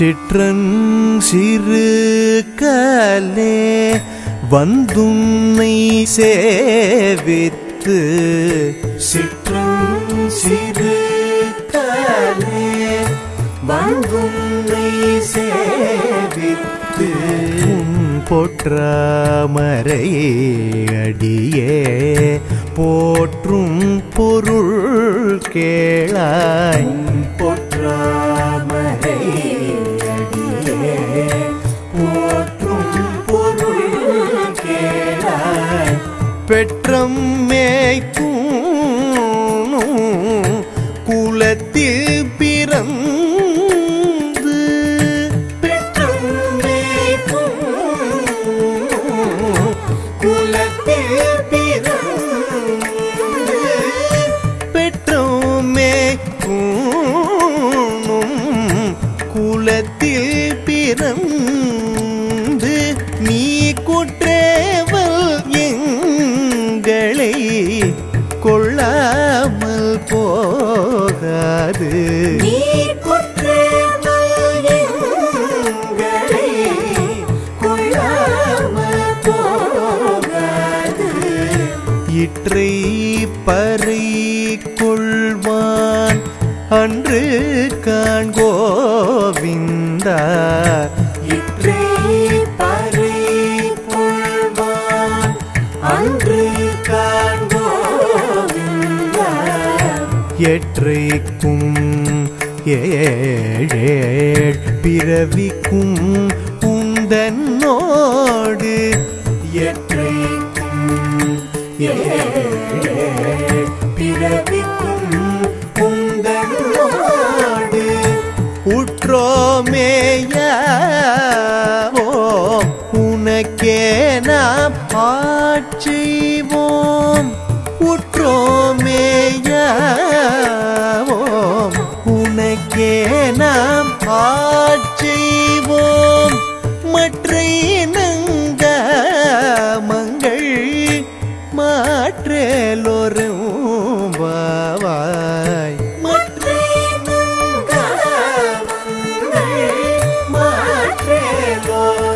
சிற்றன் சிறு கலே வந்துன்னை சேவித்து சிற்றம் சிறு கலே வந்துன்னை சேவித்து உன் பொற்றாமரை அடியே போற்றும் பொருள் கேளாய் பொற்றாமரை அடியே போற்றும் பொருள் கேளாய் பெற்றம் மேய்க்கும் குலத்தில் பிறந்து பெற்றம் மேய்க்கும் குலத்தில் பிறந்து பெற்றோமே கூணும் குலத்தில் பிறந்து நீ குற்றேவல் எங்களை கொள்ளாமல் போகாது நீர் குற்றங்கள் எங்களை கொள்ளாமல் போகாது. இற்றை பறை கொள்வான் அன்று காண்கோவிந்தா இற்றை பறை கொள்வான் அன்று காண்போவிந்தா. எற்றைக்கும் ஏழேழ் பிறவிக்கும் உந்தன்னோடு எற்றைக்கும் ஏழேழ் பிறவிக்கும் உந்தன்னோடு உற்றோமேயாவோம் உனக்கே நாம் ஆட்சிவோம் உற்றோமேயாவோம் உனக்கே நாம் ஆட்சிவோம் மற்ற நங்கமங்கள் மாற்றலோரும் வாவாய் மற்ற நங்கமங்கள் மாற்றலோரும்